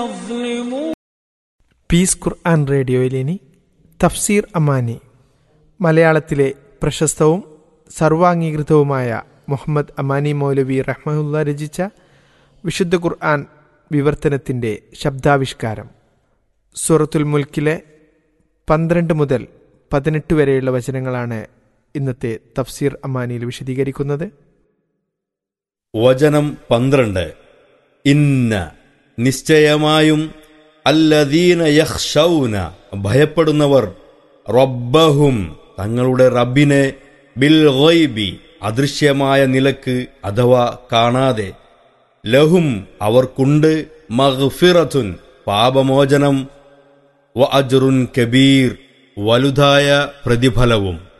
piece ഖുർആൻ റേഡിയോയിലിനി തഫ്സീർ അമാനി മലയാളത്തിലെ പ്രശസ്തവും സർവാംഗീകൃതവുമായ മുഹമ്മദ് അമാനി മൗലവി റഹ്മുല്ല രചിച്ച വിശുദ്ധ ഖുർആൻ വിവർത്തനത്തിൻ്റെ ശബ്ദാവിഷ്കാരം സൂറത്തുൽ മുൽക്കിലെ പന്ത്രണ്ട് മുതൽ പതിനെട്ട് വരെയുള്ള വചനങ്ങളാണ് ഇന്നത്തെ തഫ്സീർ അമാനിയിൽ വിശദീകരിക്കുന്നത് വചനം പന്ത്രണ്ട് ഇന്ന നിശ്ചയമായും അല്ലദീന യഹ്ഷൗന ഭയപ്പെടുന്നവർ റബ്ബഹും തങ്ങളുടെ റബ്ബിനെ ബിൽ ഗൈബി അദൃശ്യമായ നിലക്ക് അഥവാ കാണാതെ ലഹും അവർക്കുണ്ട് മഗ്ഫിറത്തുൻ പാപമോചനം വ അജ്റുൻ കബീർ വലുതായ പ്രതിഫലവും